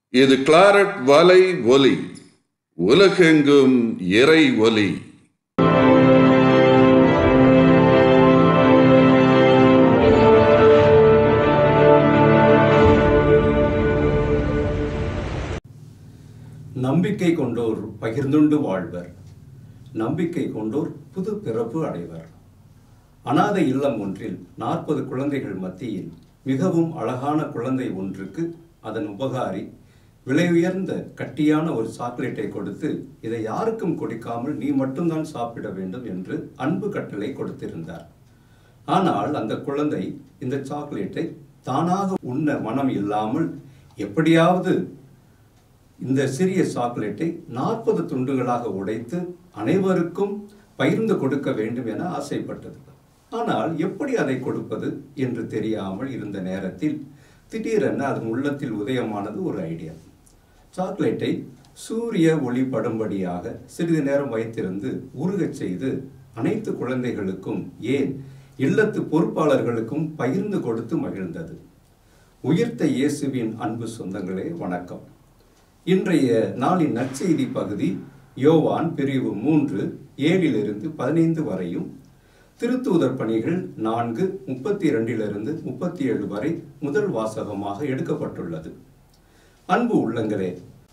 இது கிளாரட் வலை ஒலி உலகெங்கும் இறை ஒலி நம்பிக்கை கொண்டோர் பகிர்ந்துண்டு வாழ்வர் நம்பிக்கை கொண்டோர் புது பிறப்பு அடைவர் அனாதை இல்லம் ஒன்றில் நாற்பது குழந்தைகள் மத்தியில் மிகவும் அழகான குழந்தை ஒன்றுக்கு அதன் உபகாரி விலை உயர்ந்த கட்டியான ஒரு சாக்லேட்டை கொடுத்து இதை யாருக்கும் கொடுக்காமல் நீ மட்டும்தான் சாப்பிட வேண்டும் என்று அன்பு கட்டளை கொடுத்திருந்தார் ஆனால் அந்த குழந்தை இந்த சாக்லேட்டை தானாக உண்ண மனம் இல்லாமல் எப்படியாவது இந்த சிறிய சாக்லேட்டை நாற்பது துண்டுகளாக உடைத்து அனைவருக்கும் பகிர்ந்து கொடுக்க வேண்டும் என ஆசைப்பட்டது ஆனால் எப்படி அதை கொடுப்பது என்று தெரியாமல் இருந்த நேரத்தில் திடீரென அதன் உள்ளத்தில் உதயமானது ஒரு ஐடியா சாக்லேட்டை சூரிய ஒளி படும்படியாக சிறிது நேரம் வைத்திருந்து உருகச் செய்து அனைத்து குழந்தைகளுக்கும் ஏன் இல்லத்து பொறுப்பாளர்களுக்கும் பகிர்ந்து கொடுத்து மகிழ்ந்தது உயிர்த்த இயேசுவின் அன்பு சொந்தங்களே வணக்கம் இன்றைய நாளின் நற்செய்தி பகுதி யோவான் பிரிவு மூன்று ஏழிலிருந்து பதினைந்து வரையும் திருத்தூதர் பணிகள் நான்கு முப்பத்தி இரண்டிலிருந்து முப்பத்தி ஏழு வரை முதல் வாசகமாக எடுக்கப்பட்டுள்ளது அன்பு உள்ளங்களே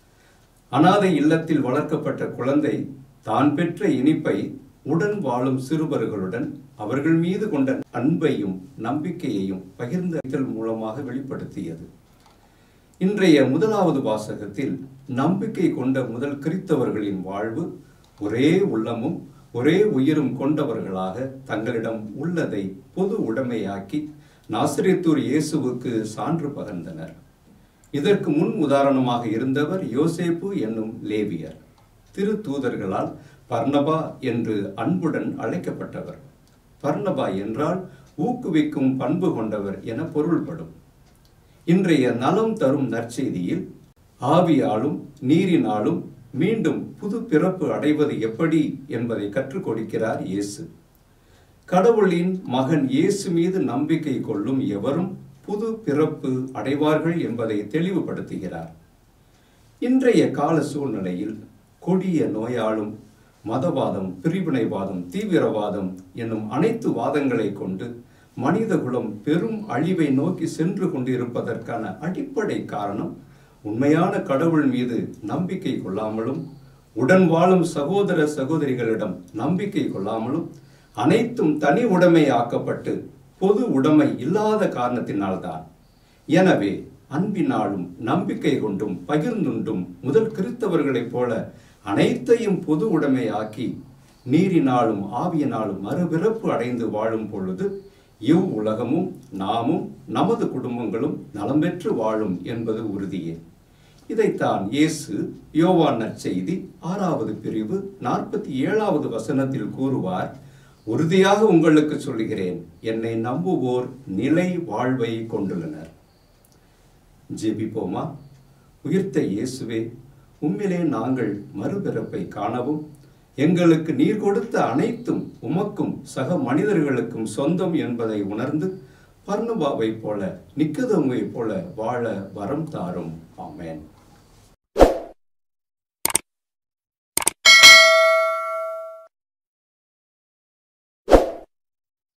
அனாதை இல்லத்தில் வளர்க்கப்பட்ட குழந்தை தான் பெற்ற இனிப்பை உடன் வாழும் சிறுவர்களுடன் அவர்கள் மீது கொண்ட அன்பையும் நம்பிக்கையையும் பகிர்ந்தல் மூலமாக வெளிப்படுத்தியது இன்றைய முதலாவது வாசகத்தில் நம்பிக்கை கொண்ட முதல் கிறித்தவர்களின் வாழ்வு ஒரே உள்ளமும் ஒரே உயிரும் கொண்டவர்களாக தங்களிடம் உள்ளதை பொது உடைமையாக்கி நாசிரியத்தூர் இயேசுவுக்கு சான்று பகர்ந்தனர் இதற்கு முன் உதாரணமாக இருந்தவர் யோசேப்பு என்னும் லேவியர் திரு தூதர்களால் பர்ணபா என்று அன்புடன் அழைக்கப்பட்டவர் பர்ணபா என்றால் ஊக்குவிக்கும் பண்பு கொண்டவர் என பொருள்படும் இன்றைய நலம் தரும் நற்செய்தியில் ஆவியாலும் நீரினாலும் மீண்டும் புது பிறப்பு அடைவது எப்படி என்பதை கற்றுக் கொடுக்கிறார் இயேசு கடவுளின் மகன் இயேசு மீது நம்பிக்கை கொள்ளும் எவரும் புது பிறப்பு அடைவார்கள் என்பதை தெளிவுபடுத்துகிறார் இன்றைய கால சூழ்நிலையில் கொடிய நோயாலும் மதவாதம் பிரிவினைவாதம் தீவிரவாதம் என்னும் அனைத்து வாதங்களை கொண்டு மனிதகுலம் பெரும் அழிவை நோக்கி சென்று கொண்டிருப்பதற்கான அடிப்படை காரணம் உண்மையான கடவுள் மீது நம்பிக்கை கொள்ளாமலும் உடன் வாழும் சகோதர சகோதரிகளிடம் நம்பிக்கை கொள்ளாமலும் அனைத்தும் தனி உடைமை ஆக்கப்பட்டு பொது உடைமை இல்லாத காரணத்தினால்தான் எனவே அன்பினாலும் நம்பிக்கை கொண்டும் பகிர்ந்துண்டும் முதல் கிறித்தவர்களைப் போல அனைத்தையும் பொது உடைமை ஆக்கி நீரினாலும் ஆவியினாலும் மறுபிறப்பு அடைந்து வாழும் பொழுது இவ் உலகமும் நாமும் நமது குடும்பங்களும் நலம் பெற்று வாழும் என்பது உறுதியே இதைத்தான் இயேசு யோவான் நற்செய்தி ஆறாவது பிரிவு நாற்பத்தி ஏழாவது வசனத்தில் கூறுவார் உறுதியாக உங்களுக்கு சொல்லுகிறேன் என்னை நம்புவோர் நிலை வாழ்வை கொண்டுள்ளனர் ஜெபிப்போமா உயிர்த்த இயேசுவே உம்மிலே நாங்கள் மறுபிறப்பை காணவும் எங்களுக்கு நீர் கொடுத்த அனைத்தும் உமக்கும் சக மனிதர்களுக்கும் சொந்தம் என்பதை உணர்ந்து பர்ணபாவை போல நிக்கதோமை போல வாழ வரம் தாரும் ஆமேன்